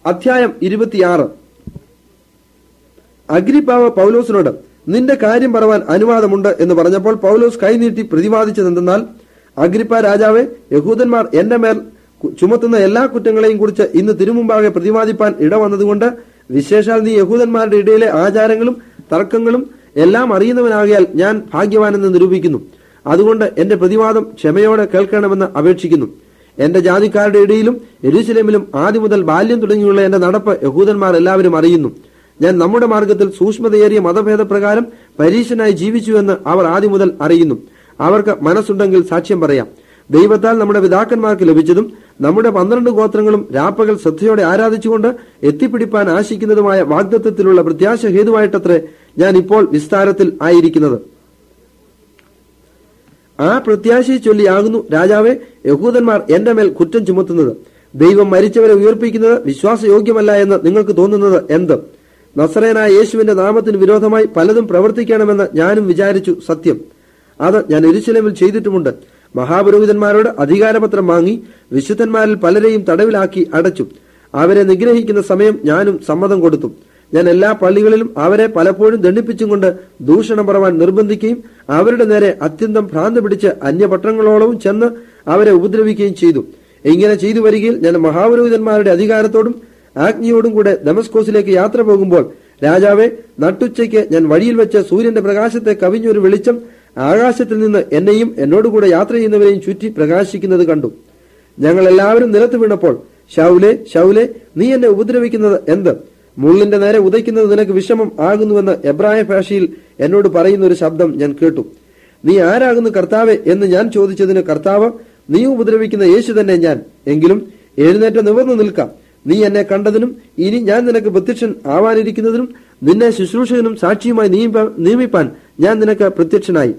അധ്യായം ഇരുപത്തിയാറ് അഗ്രിപ്പാവ് പൗലോസിനോട് നിന്റെ കാര്യം പറവാൻ അനുവാദമുണ്ട് എന്ന് പറഞ്ഞപ്പോൾ പൗലോസ് കൈനീട്ടി പ്രതിവാദിച്ചതെന്തെന്നാൽ അഗ്രിപ്പ രാജാവെ യഹൂദന്മാർ എന്റെ മേൽ കു- ചുമത്തുന്ന എല്ലാ കുറ്റങ്ങളെയും കുറിച്ച് ഇന്ന് തിരുമുമ്പാകെ പ്രതിവാദിപ്പാൻ ഇടവന്നതുകൊണ്ട് വിശേഷാൽ നീ യഹൂദന്മാരുടെ ഇടയിലെ ആചാരങ്ങളും തർക്കങ്ങളും എല്ലാം അറിയുന്നവനാകിയാൽ ഞാൻ ഭാഗ്യവാനെന്ന് നിരൂപിക്കുന്നു അതുകൊണ്ട് എന്റെ പ്രതിവാദം ക്ഷമയോടെ കേൾക്കണമെന്ന് അപേക്ഷിക്കുന്നു എന്റെ ജാതിക്കാരുടെ ഇടയിലും എരുശലേമിലും ആദ്യം മുതൽ ബാല്യം തുടങ്ങിയുള്ള എന്റെ നടപ്പ് യഹൂദന്മാർ എല്ലാവരും അറിയുന്നു ഞാൻ നമ്മുടെ മാർഗത്തിൽ സൂക്ഷ്മതയേറിയ മതഭേദപ്രകാരം പരീക്ഷനായി ജീവിച്ചുവെന്ന് അവർ ആദ്യം മുതൽ അറിയുന്നു അവർക്ക് മനസ്സുണ്ടെങ്കിൽ സാക്ഷ്യം പറയാം ദൈവത്താൽ നമ്മുടെ പിതാക്കന്മാർക്ക് ലഭിച്ചതും നമ്മുടെ പന്ത്രണ്ട് ഗോത്രങ്ങളും രാപ്പകൽ ശ്രദ്ധയോടെ ആരാധിച്ചുകൊണ്ട് എത്തിപ്പിടിപ്പാൻ ആശിക്കുന്നതുമായ വാഗ്ദത്വത്തിലുള്ള പ്രത്യാശ ഹേതുവായിട്ടത്രേ ഞാൻ ഇപ്പോൾ വിസ്താരത്തിൽ ആയിരിക്കുന്നത് ആ പ്രത്യാശയെ ചൊല്ലിയാകുന്നു രാജാവെ യഹൂദന്മാർ എന്റെ മേൽ കുറ്റം ചുമത്തുന്നത് ദൈവം മരിച്ചവരെ ഉയർപ്പിക്കുന്നത് വിശ്വാസയോഗ്യമല്ല എന്ന് നിങ്ങൾക്ക് തോന്നുന്നത് എന്ത് നസറേനായ യേശുവിന്റെ നാമത്തിന് വിരോധമായി പലതും പ്രവർത്തിക്കണമെന്ന് ഞാനും വിചാരിച്ചു സത്യം അത് ഞാൻ എരുശലേമിൽ ചെയ്തിട്ടുമുണ്ട് മഹാപുരോഹിതന്മാരോട് അധികാരപത്രം വാങ്ങി വിശുദ്ധന്മാരിൽ പലരെയും തടവിലാക്കി അടച്ചു അവരെ നിഗ്രഹിക്കുന്ന സമയം ഞാനും സമ്മതം കൊടുത്തു ഞാൻ എല്ലാ പള്ളികളിലും അവരെ പലപ്പോഴും ദണ്ഡിപ്പിച്ചും കൊണ്ട് ദൂഷണം പറവാൻ നിർബന്ധിക്കുകയും അവരുടെ നേരെ അത്യന്തം ഭ്രാന്ത് പിടിച്ച് അന്യപട്ടണങ്ങളോളവും ചെന്ന് അവരെ ഉപദ്രവിക്കുകയും ചെയ്തു ഇങ്ങനെ ചെയ്തു വരികയിൽ ഞാൻ മഹാപുരോഹിതന്മാരുടെ അധികാരത്തോടും ആജ്ഞയോടും കൂടെ ദമസ്കോസിലേക്ക് യാത്ര പോകുമ്പോൾ രാജാവെ നട്ടുച്ചയ്ക്ക് ഞാൻ വഴിയിൽ വെച്ച് സൂര്യന്റെ പ്രകാശത്തെ കവിഞ്ഞൊരു വെളിച്ചം ആകാശത്തിൽ നിന്ന് എന്നെയും എന്നോടുകൂടെ യാത്ര ചെയ്യുന്നവരെയും ചുറ്റി പ്രകാശിക്കുന്നത് കണ്ടു ഞങ്ങൾ എല്ലാവരും നിലത്ത് വീണപ്പോൾ ഷൗലെ ഷൗലെ നീ എന്നെ ഉപദ്രവിക്കുന്നത് എന്ത് മുള്ളിന്റെ നേരെ ഉദയ്ക്കുന്നത് നിനക്ക് വിഷമം ആകുന്നുവെന്ന് എബ്രായ ഭാഷയിൽ എന്നോട് പറയുന്ന ഒരു ശബ്ദം ഞാൻ കേട്ടു നീ ആരാകുന്നു കർത്താവെ എന്ന് ഞാൻ ചോദിച്ചതിന് കർത്താവ് നീ ഉപദ്രവിക്കുന്ന യേശു തന്നെ ഞാൻ എങ്കിലും എഴുന്നേറ്റ് നിവർന്നു നിൽക്കാം നീ എന്നെ കണ്ടതിനും ഇനി ഞാൻ നിനക്ക് പ്രത്യക്ഷൻ ആവാനിരിക്കുന്നതിനും നിന്നെ ശുശ്രൂഷകനും സാക്ഷിയുമായി നിയമിപ്പാൻ- നിയമിപ്പാൻ ഞാൻ നിനക്ക് പ്രത്യക്ഷനായി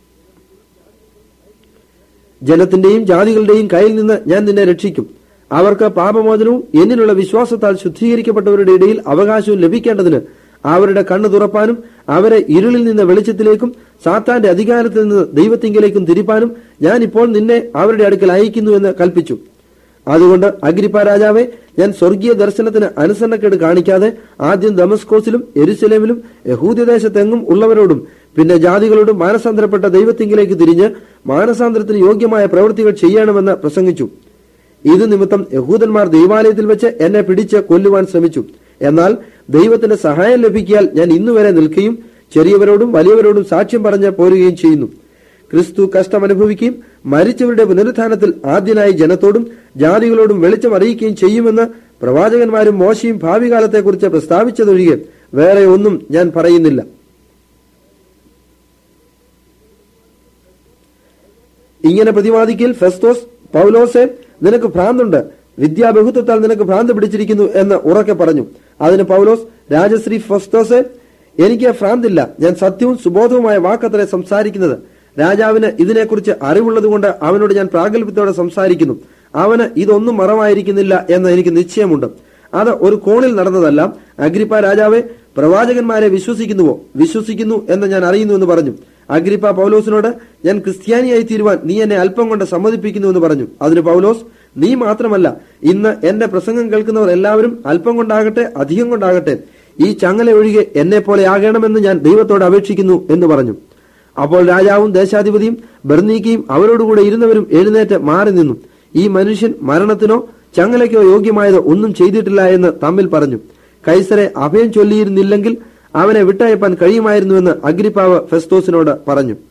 ജനത്തിന്റെയും ജാതികളുടെയും കയ്യിൽ നിന്ന് ഞാൻ നിന്നെ രക്ഷിക്കും അവർക്ക് പാപമോചനവും എന്നിലുള്ള വിശ്വാസത്താൽ ശുദ്ധീകരിക്കപ്പെട്ടവരുടെ ഇടയിൽ അവകാശവും ലഭിക്കേണ്ടതിന് അവരുടെ കണ്ണ് തുറപ്പാനും അവരെ ഇരുളിൽ നിന്ന് വെളിച്ചത്തിലേക്കും സാത്താന്റെ അധികാരത്തിൽ നിന്ന് ദൈവത്തിങ്കിലേക്കും തിരിപ്പാനും ഞാൻ ഇപ്പോൾ നിന്നെ അവരുടെ അടുക്കൽ അയക്കുന്നു എന്ന് കൽപ്പിച്ചു അതുകൊണ്ട് അഗ്രിപ്പ രാജാവെ ഞാൻ സ്വർഗീയ ദർശനത്തിന് അനുസരണക്കേട് കാണിക്കാതെ ആദ്യം ദമസ്കോസിലും എരുസലേമിലും യഹൂദ്യദേശത്തെങ്ങും ഉള്ളവരോടും പിന്നെ ജാതികളോടും മാനസാന്തരപ്പെട്ട ദൈവത്തിങ്കിലേക്ക് തിരിഞ്ഞ് മാനസാന്തരത്തിന് യോഗ്യമായ പ്രവൃത്തികൾ ചെയ്യണമെന്ന് പ്രസംഗിച്ചു ഇത് നിമിത്തം യഹൂദന്മാർ ദൈവാലയത്തിൽ വെച്ച് എന്നെ പിടിച്ച് കൊല്ലുവാൻ ശ്രമിച്ചു എന്നാൽ ദൈവത്തിന്റെ സഹായം ലഭിക്കിയാൽ ഞാൻ ഇന്നുവരെ നിൽക്കുകയും ചെറിയവരോടും വലിയവരോടും സാക്ഷ്യം പറഞ്ഞ് പോരുകയും ചെയ്യുന്നു ക്രിസ്തു കഷ്ടമനുഭവിക്കുകയും മരിച്ചവരുടെ പുനരുത്ഥാനത്തിൽ ആദ്യനായി ജനത്തോടും ജാതികളോടും വെളിച്ചം അറിയിക്കുകയും ചെയ്യുമെന്ന് പ്രവാചകന്മാരും മോശയും ഭാവി കാലത്തെക്കുറിച്ച് പ്രസ്താവിച്ചതൊഴികെ വേറെ ഒന്നും ഞാൻ പറയുന്നില്ല ഇങ്ങനെ പ്രതിവാദിക്കൽ ഫെസ്തോസ് പൗലോസെ നിനക്ക് ഭ്രാന്തുണ്ട് വിദ്യാബഹുത്വത്താൽ നിനക്ക് ഭ്രാന്ത് പിടിച്ചിരിക്കുന്നു എന്ന് ഉറക്കെ പറഞ്ഞു അതിന് പൗലോസ് രാജശ്രീ ഫെസ്തോസെ എനിക്ക് ഭ്രാന്തില്ല ഞാൻ സത്യവും സുബോധവുമായ വാക്കത്രേ സംസാരിക്കുന്നത് രാജാവിന് ഇതിനെക്കുറിച്ച് അറിവുള്ളതുകൊണ്ട് അവനോട് ഞാൻ പ്രാഗൽഭ്യത്തോടെ സംസാരിക്കുന്നു അവന് ഇതൊന്നും മറവായിരിക്കുന്നില്ല എന്ന് എനിക്ക് നിശ്ചയമുണ്ട് അത് ഒരു കോണിൽ നടന്നതല്ല അഗ്രിപ്പ രാജാവെ പ്രവാചകന്മാരെ വിശ്വസിക്കുന്നുവോ വിശ്വസിക്കുന്നു എന്ന് ഞാൻ അറിയുന്നു എന്ന് പറഞ്ഞു അഗ്രിപ്പ പൗലോസിനോട് ഞാൻ ക്രിസ്ത്യാനിയായി തീരുവാൻ നീ എന്നെ അല്പം കൊണ്ട് സമ്മതിപ്പിക്കുന്നു എന്ന് പറഞ്ഞു അതിന് പൗലോസ് നീ മാത്രമല്ല ഇന്ന് എന്റെ പ്രസംഗം കേൾക്കുന്നവർ എല്ലാവരും അല്പം കൊണ്ടാകട്ടെ അധികം കൊണ്ടാകട്ടെ ഈ ചങ്ങല ഒഴികെ എന്നെ പോലെ ആകണമെന്ന് ഞാൻ ദൈവത്തോട് അപേക്ഷിക്കുന്നു എന്ന് പറഞ്ഞു അപ്പോൾ രാജാവും ദേശാധിപതിയും ബർന്നീക്കയും അവരോടുകൂടെ ഇരുന്നവരും എഴുന്നേറ്റ് മാറി നിന്നു ഈ മനുഷ്യൻ മരണത്തിനോ ചങ്ങലയ്ക്കോ യോഗ്യമായത് ഒന്നും ചെയ്തിട്ടില്ല എന്ന് തമ്മിൽ പറഞ്ഞു കൈസരെ അഭയം ചൊല്ലിയിരുന്നില്ലെങ്കിൽ അവനെ വിട്ടയപ്പാൻ കഴിയുമായിരുന്നുവെന്ന് അഗ്രിപ്പാവ് ഫെസ്തോസിനോട് പറഞ്ഞു